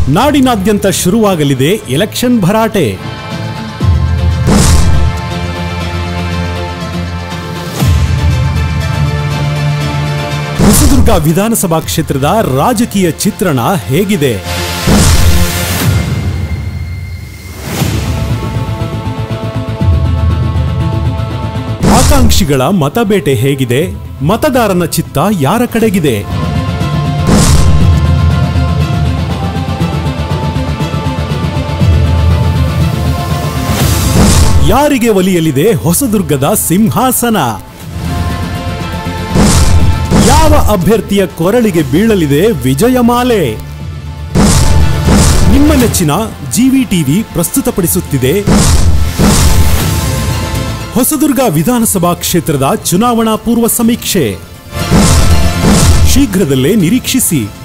ನಾಡಿನಾದ್ಯಂತ ಶುರುವಾಗಲಿದೆ ಎಲೆಕ್ಷನ್ ಭರಾಟೆ ಹೊಸದುರ್ಗ ವಿಧಾನಸಭಾ ಕ್ಷೇತ್ರದ ರಾಜಕೀಯ ಚಿತ್ರಣ ಹೇಗಿದೆ ಆಕಾಂಕ್ಷಿಗಳ ಮತಬೇಟೆ ಹೇಗಿದೆ ಮತದಾರನ ಚಿತ್ತ ಯಾರ ಕಡೆಗಿದೆ ಯಾರಿಗೆ ಒಲಿಯಲಿದೆ ಹೊಸದುರ್ಗದ ಸಿಂಹಾಸನ ಯಾವ ಅಭ್ಯರ್ಥಿಯ ಕೊರಳಿಗೆ ಬೀಳಲಿದೆ ವಿಜಯಮಾಲೆ ನಿಮ್ಮ ನೆಚ್ಚಿನ ಜಿವಿ ಟಿವಿ ಪ್ರಸ್ತುತಪಡಿಸುತ್ತಿದೆ ಹೊಸದುರ್ಗ ವಿಧಾನಸಭಾ ಕ್ಷೇತ್ರದ ಚುನಾವಣಾ ಪೂರ್ವ ಸಮೀಕ್ಷೆ ಶೀಘ್ರದಲ್ಲೇ ನಿರೀಕ್ಷಿಸಿ